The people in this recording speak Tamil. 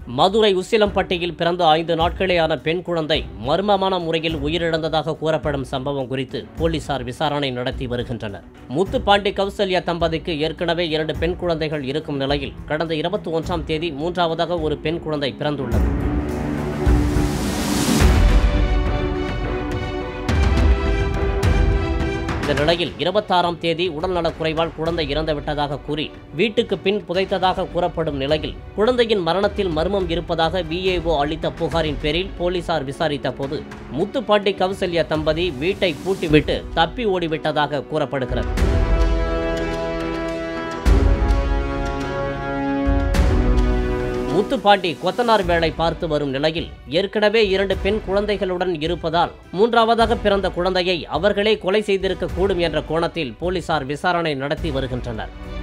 மதுரை உசிலம்பட்டியில் பிறந்த ஐந்து நாட்களேயான பெண் குழந்தை மர்மமான முறையில் உயிரிழந்ததாக கூறப்படும் சம்பவம் குறித்து போலீசார் விசாரணை நடத்தி வருகின்றனர் முத்துப்பாண்டி கௌசல்யா தம்பதிக்கு ஏற்கனவே இரண்டு பெண் குழந்தைகள் இருக்கும் நிலையில் கடந்த இருபத்தி ஒன்றாம் தேதி மூன்றாவதாக ஒரு பெண் குழந்தை பிறந்துள்ளது இந்த நிலையில் இருபத்தாறாம் தேதி உடல்நலக் குறைவால் குழந்தை இறந்துவிட்டதாக கூறி வீட்டுக்கு பின் புதைத்ததாக கூறப்படும் நிலையில் குழந்தையின் மரணத்தில் மர்மம் இருப்பதாக விஏஓ அளித்த புகாரின் பேரில் போலீசார் விசாரித்த போது முத்துப்பாண்டி கௌசல்யா தம்பதி வீட்டை பூட்டிவிட்டு தப்பி ஓடிவிட்டதாக கூறப்படுகிறது முத்துப்பாண்டி கொத்தனார் வேலை பார்த்து வரும் நிலையில் ஏற்கனவே இரண்டு பெண் குழந்தைகளுடன் இருப்பதால் மூன்றாவதாக பிறந்த குழந்தையை அவர்களே கொலை செய்திருக்க கூடும் என்ற கோணத்தில் போலீசார் விசாரணை நடத்தி வருகின்றனர்